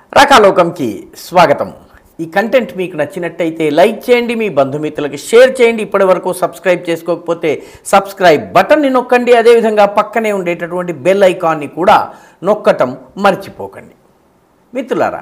రకాలోకంకి స్వాగతం ఈ కంటెంట్ మీకు నచ్చినట్టయితే లైక్ చేయండి మీ బంధుమిత్రులకి షేర్ చేయండి ఇప్పటి వరకు సబ్స్క్రైబ్ చేసుకోకపోతే సబ్స్క్రైబ్ బటన్ని నొక్కండి అదేవిధంగా పక్కనే ఉండేటటువంటి బెల్ ఐకాన్ని కూడా నొక్కటం మర్చిపోకండి మిత్రులారా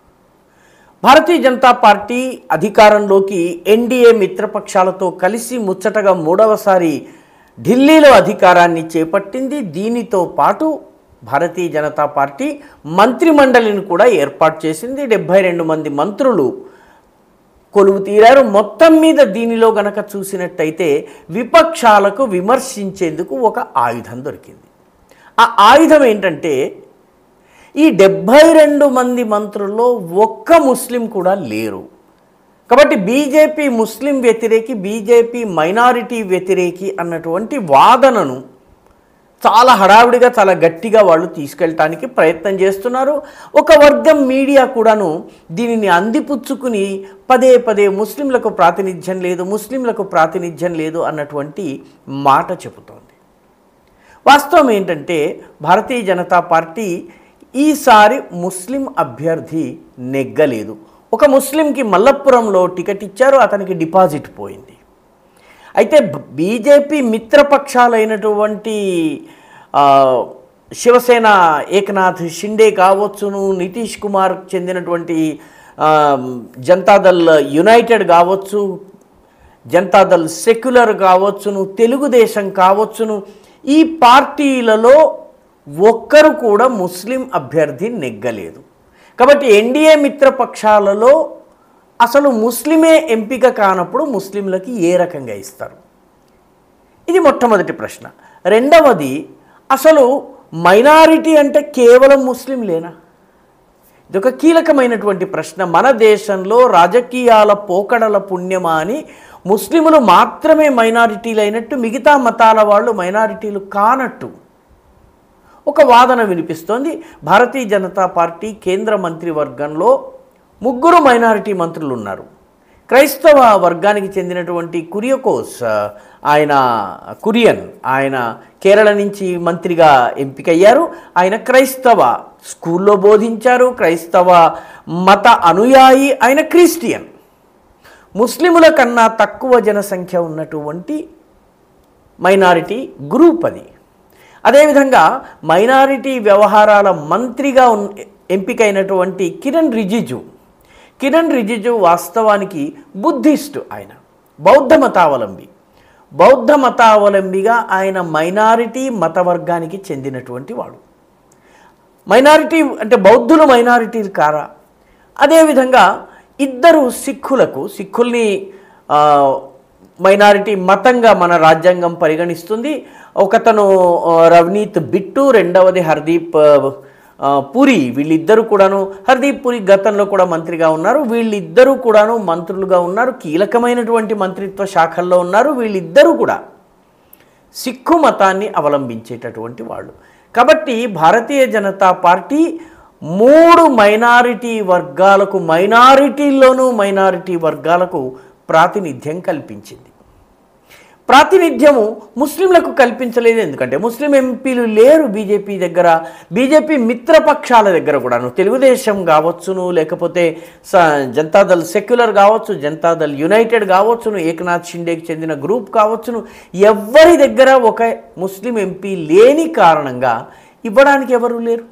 భారతీయ జనతా పార్టీ అధికారంలోకి ఎన్డీఏ మిత్రపక్షాలతో కలిసి ముచ్చటగా మూడవసారి ఢిల్లీలో అధికారాన్ని చేపట్టింది దీనితో పాటు భారతీయ జనతా పార్టీ మంత్రిమండలిని కూడా ఏర్పాటు చేసింది డెబ్బై రెండు మంది మంత్రులు కొలువు తీరారు మొత్తం మీద దీనిలో గనక చూసినట్టయితే విపక్షాలకు విమర్శించేందుకు ఒక ఆయుధం దొరికింది ఆ ఆయుధం ఏంటంటే ఈ డెబ్భై రెండు మంది మంత్రుల్లో ఒక్క ముస్లిం కూడా లేరు కాబట్టి బీజేపీ ముస్లిం వ్యతిరేకి బీజేపీ మైనారిటీ వ్యతిరేకి అన్నటువంటి వాదనను చాలా హడావిడిగా చాలా గట్టిగా వాళ్ళు తీసుకెళ్ళటానికి ప్రయత్నం చేస్తున్నారు ఒక వర్గం మీడియా కూడాను దీనిని అందిపుచ్చుకుని పదే పదే ముస్లింలకు ప్రాతినిధ్యం లేదు ముస్లింలకు ప్రాతినిధ్యం లేదు అన్నటువంటి మాట చెబుతోంది వాస్తవం ఏంటంటే భారతీయ జనతా పార్టీ ఈసారి ముస్లిం అభ్యర్థి నెగ్గలేదు ఒక ముస్లింకి మల్లప్పురంలో టికెట్ ఇచ్చారు అతనికి డిపాజిట్ పోయింది అయితే బ- బీజేపీ మిత్రపక్షాలైనటువంటి ఆ, శివసేన ఏకనాథ్ షిండే కావచ్చును నితీష్ కుమార్ చెందినటువంటి ఆ, జనతాదళ్ యునైటెడ్ కావచ్చు జనతాదళ్ సెక్యులర్ కావచ్చును తెలుగుదేశం కావచ్చును ఈ పార్టీలలో ఒక్కరు కూడా ముస్లిం అభ్యర్థి నెగ్గలేదు కాబట్టి ఎన్డీఏ మిత్రపక్షాలలో అసలు ముస్లిమే ఎంపిక కానప్పుడు ముస్లింలకి ఏ రకంగా ఇస్తారు ఇది మొట్టమొదటి ప్రశ్న రెండవది అసలు మైనారిటీ అంటే కేవలం ముస్లింలేనా ఇది ఒక కీలకమైనటువంటి ప్రశ్న మన దేశంలో రాజకీయాల పోకడల పుణ్యమా అని ముస్లిములు మాత్రమే మైనారిటీలు అయినట్టు మిగతా మతాల వాళ్ళు మైనారిటీలు కానట్టు ఒక వాదన వినిపిస్తోంది భారతీయ జనతా పార్టీ కేంద్ర మంత్రివర్గంలో ముగ్గురు మైనారిటీ మంత్రులు ఉన్నారు క్రైస్తవ వర్గానికి చెందినటువంటి కురియకోస్ ఆ, ఆయన కురియన్ ఆయన కేరళ నుంచి మంత్రిగా ఎంపికయ్యారు ఆయన క్రైస్తవ స్కూల్లో బోధించారు క్రైస్తవ మత అనుయాయి ఆయన క్రిస్టియన్ ముస్లిముల కన్నా తక్కువ జనసంఖ్య ఉన్నటువంటి మైనారిటీ గ్రూప్ అది అదేవిధంగా మైనారిటీ వ్యవహారాల మంత్రిగా ఉన్ ఎంపికైనటువంటి కిరణ్ రిజిజు కిరణ్ రిజిజు వాస్తవానికి బుద్ధిస్ట్ ఆయన బౌద్ధ మతావలంబి బౌద్ధ మతావలంబిగా ఆయన మైనారిటీ మతవర్గానికి చెందినటువంటి వాడు మైనారిటీ అంటే బౌద్ధులు మైనారిటీలు కారా అదేవిధంగా ఇద్దరు సిక్కులకు సిక్కుల్ని ఆ, మైనారిటీ మతంగా మన రాజ్యాంగం పరిగణిస్తుంది ఒకతను ఆ, రవనీత్ బిట్టు రెండవది హర్దీప్ ఆ, ఆ, పురి వీళ్ళిద్దరూ కూడాను హర్దీప్ పురి గతంలో కూడా మంత్రిగా ఉన్నారు వీళ్ళిద్దరూ కూడాను మంత్రులుగా ఉన్నారు కీలకమైనటువంటి మంత్రిత్వ శాఖల్లో ఉన్నారు వీళ్ళిద్దరూ కూడా సిక్కు మతాన్ని అవలంబించేటటువంటి వాళ్ళు కాబట్టి భారతీయ జనతా పార్టీ మూడు మైనారిటీ వర్గాలకు మైనారిటీల్లోనూ మైనారిటీ వర్గాలకు ప్రాతినిధ్యం కల్పించింది ప్రాతినిధ్యము ముస్లింలకు కల్పించలేదు ఎందుకంటే ముస్లిం ఎంపీలు లేరు బీజేపీ దగ్గర బీజేపీ మిత్రపక్షాల దగ్గర కూడాను తెలుగుదేశం కావచ్చును లేకపోతే స జనతాదళ్ సెక్యులర్ కావచ్చు జనతాదళ్ యునైటెడ్ కావచ్చును ఏకనాథ్ షిండేకి చెందిన గ్రూప్ కావచ్చును ఎవరి దగ్గర ఒక ముస్లిం ఎంపీ లేని కారణంగా ఇవ్వడానికి ఎవరు లేరు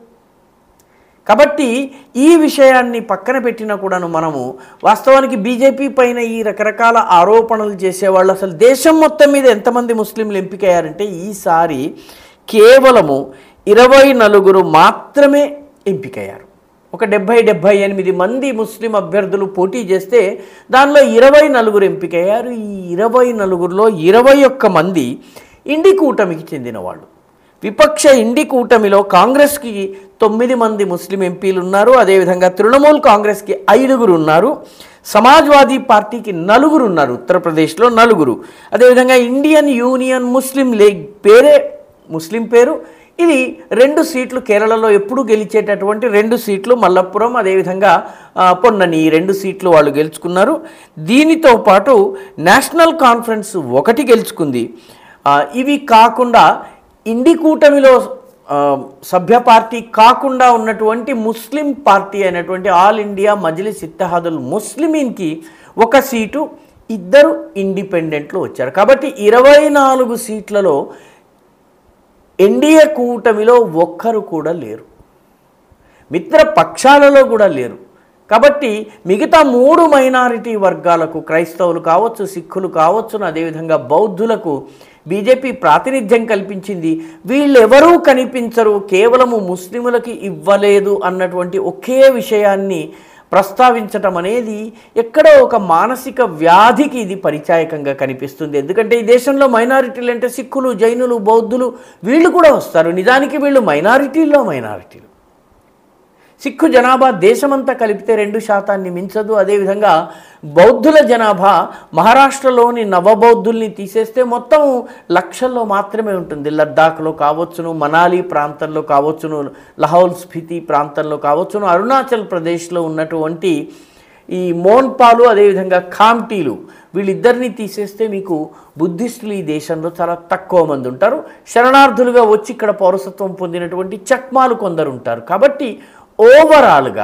కాబట్టి ఈ విషయాన్ని పక్కన పెట్టినా కూడాను మనము వాస్తవానికి బీజేపీ పైన ఈ రకరకాల ఆరోపణలు చేసేవాళ్ళు అసలు దేశం మొత్తం మీద ఎంతమంది ముస్లింలు ఎంపికయ్యారంటే ఈసారి కేవలము ఇరవై నలుగురు మాత్రమే ఎంపికయ్యారు ఒక డెబ్భై డెబ్భై ఎనిమిది మంది ముస్లిం అభ్యర్థులు పోటీ చేస్తే దానిలో ఇరవై నలుగురు ఎంపికయ్యారు ఈ ఇరవై నలుగురిలో ఇరవై ఒక్క మంది ఇండి కూటమికి చెందిన వాళ్ళు విపక్ష ఇండి కూటమిలో కాంగ్రెస్కి తొమ్మిది మంది ముస్లిం ఎంపీలు ఉన్నారు అదేవిధంగా తృణమూల్ కాంగ్రెస్కి ఐదుగురు ఉన్నారు సమాజ్వాదీ పార్టీకి నలుగురు ఉన్నారు ఉత్తరప్రదేశ్లో నలుగురు అదేవిధంగా ఇండియన్ యూనియన్ ముస్లిం లీగ్ పేరే ముస్లిం పేరు ఇది రెండు సీట్లు కేరళలో ఎప్పుడు గెలిచేటటువంటి రెండు సీట్లు మల్లప్పురం అదేవిధంగా ఆ, పొన్నని ఈ రెండు సీట్లు వాళ్ళు గెలుచుకున్నారు దీనితో పాటు నేషనల్ కాన్ఫరెన్స్ ఒకటి గెలుచుకుంది ఆ, ఇవి కాకుండా ఇండి కూటమిలో ఆ, సభ్య పార్టీ కాకుండా ఉన్నటువంటి ముస్లిం పార్టీ అయినటువంటి ఆల్ ఇండియా మజ్లిస్ ఇత్తహాదుల్ ముస్లిమీన్కి ఒక సీటు ఇద్దరు ఇండిపెండెంట్లు వచ్చారు కాబట్టి ఇరవై నాలుగు సీట్లలో ఎన్డీఏ కూటమిలో ఒక్కరు కూడా లేరు మిత్ర పక్షాలలో కూడా లేరు కాబట్టి మిగతా మూడు మైనారిటీ వర్గాలకు క్రైస్తవులు కావచ్చు సిక్కులు కావచ్చు అదేవిధంగా బౌద్ధులకు బీజేపీ ప్రాతినిధ్యం కల్పించింది వీళ్ళెవరూ కనిపించరు కేవలము ముస్లిములకి ఇవ్వలేదు అన్నటువంటి ఒకే విషయాన్ని ప్రస్తావించటం అనేది ఎక్కడో ఒక మానసిక వ్యాధికి ఇది పరిచాయకంగా కనిపిస్తుంది ఎందుకంటే ఈ దేశంలో మైనారిటీలు అంటే సిక్కులు జైనులు బౌద్ధులు వీళ్ళు కూడా వస్తారు నిజానికి వీళ్ళు మైనారిటీల్లో మైనారిటీలు సిక్కు జనాభా దేశమంతా కలిపితే రెండు శాతాన్ని మించదు అదేవిధంగా బౌద్ధుల జనాభా మహారాష్ట్రలోని నవబౌద్ధుల్ని తీసేస్తే మొత్తం లక్షల్లో మాత్రమే ఉంటుంది లద్దాఖ్లో కావచ్చును మనాలి ప్రాంతంలో కావచ్చును లహౌల్ స్ఫితి ప్రాంతంలో కావచ్చును అరుణాచల్ ప్రదేశ్లో ఉన్నటువంటి ఈ మోన్పాలు అదేవిధంగా ఖామ్టీలు వీళ్ళిద్దరిని తీసేస్తే మీకు బుద్ధిస్టులు ఈ దేశంలో చాలా తక్కువ మంది ఉంటారు శరణార్థులుగా వచ్చి ఇక్కడ పౌరసత్వం పొందినటువంటి చక్మాలు కొందరు ఉంటారు కాబట్టి ఓవరాల్గా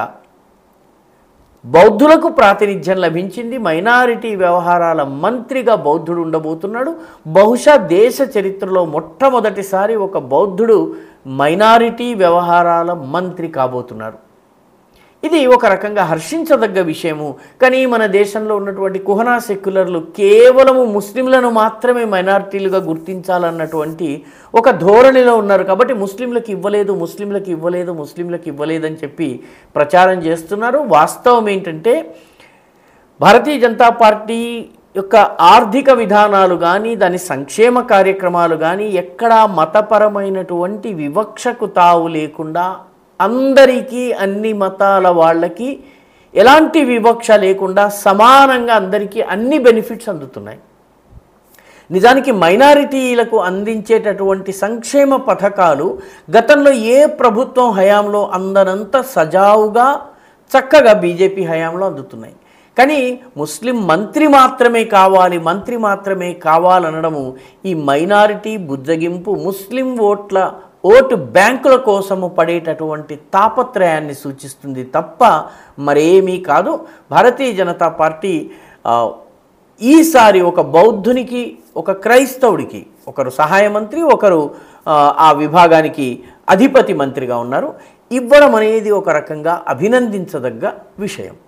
బౌద్ధులకు ప్రాతినిధ్యం లభించింది మైనారిటీ వ్యవహారాల మంత్రిగా బౌద్ధుడు ఉండబోతున్నాడు బహుశా దేశ చరిత్రలో మొట్టమొదటిసారి ఒక బౌద్ధుడు మైనారిటీ వ్యవహారాల మంత్రి కాబోతున్నారు ఇది ఒక రకంగా హర్షించదగ్గ విషయము కానీ మన దేశంలో ఉన్నటువంటి కుహనా సెక్యులర్లు కేవలము ముస్లింలను మాత్రమే మైనారిటీలుగా గుర్తించాలన్నటువంటి ఒక ధోరణిలో ఉన్నారు కాబట్టి ముస్లింలకు ఇవ్వలేదు ముస్లింలకు ఇవ్వలేదు ముస్లింలకు ఇవ్వలేదని చెప్పి ప్రచారం చేస్తున్నారు వాస్తవం ఏంటంటే భారతీయ జనతా పార్టీ యొక్క ఆర్థిక విధానాలు కానీ దాని సంక్షేమ కార్యక్రమాలు కానీ ఎక్కడా మతపరమైనటువంటి వివక్షకు తావు లేకుండా అందరికీ అన్ని మతాల వాళ్ళకి ఎలాంటి వివక్ష లేకుండా సమానంగా అందరికీ అన్ని బెనిఫిట్స్ అందుతున్నాయి నిజానికి మైనారిటీలకు అందించేటటువంటి సంక్షేమ పథకాలు గతంలో ఏ ప్రభుత్వం హయాంలో అందనంత సజావుగా చక్కగా బీజేపీ హయాంలో అందుతున్నాయి కానీ ముస్లిం మంత్రి మాత్రమే కావాలి మంత్రి మాత్రమే కావాలనడము ఈ మైనారిటీ బుజ్జగింపు ముస్లిం ఓట్ల ఓటు బ్యాంకుల కోసము పడేటటువంటి తాపత్రయాన్ని సూచిస్తుంది తప్ప మరేమీ కాదు భారతీయ జనతా పార్టీ ఆ, ఈసారి ఒక బౌద్ధునికి ఒక క్రైస్తవుడికి ఒకరు సహాయ మంత్రి ఒకరు ఆ, ఆ విభాగానికి అధిపతి మంత్రిగా ఉన్నారు ఇవ్వడం అనేది ఒక రకంగా అభినందించదగ్గ విషయం